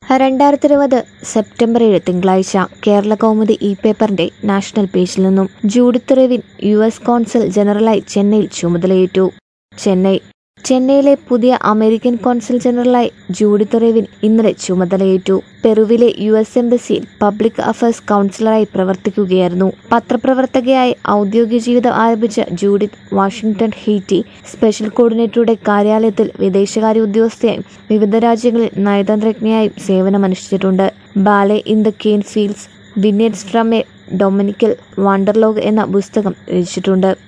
രണ്ടായിരത്തി ഇരുപത് സെപ്റ്റംബർ ഏഴ് തിങ്കളാഴ്ച കേരള കൗമുദി ഇ പേപ്പറിന്റെ നാഷണൽ പേജിൽ നിന്നും Judith Ravin U S consul ജനറലായി ചെന്നൈയിൽ ചുമതലയേറ്റു ചെന്നൈ ചെന്നൈയിലെ പുതിയ അമേരിക്കൻ കോൺസൽ ജനറലായി ജൂഡിത്ത് റെവിൻ ഇന്നലെ ചുമതലയേറ്റു പെറുവിലെ യു എസ് എംബസിയിൽ പബ്ലിക് അഫയേഴ്സ് കൗൺസിലറായി പ്രവർത്തിക്കുകയായിരുന്നു പത്രപ്രവർത്തകയായി ഔദ്യോഗിക ജീവിതം ആരംഭിച്ച ജൂഡിത്ത് വാഷിംഗ്ടൺ ഹെയ്റ്റി സ്പെഷ്യൽ കോർഡിനേറ്ററുടെ കാര്യാലയത്തിൽ വിദേശകാര്യ ഉദ്യോഗസ്ഥയായും വിവിധ രാജ്യങ്ങളിൽ നയതന്ത്രജ്ഞയായും സേവനമനുഷ്ഠിച്ചിട്ടുണ്ട് ballet in the cane fields vignettes from a Dominican wanderlog എന്ന പുസ്തകം രചിച്ചിട്ടുണ്ട്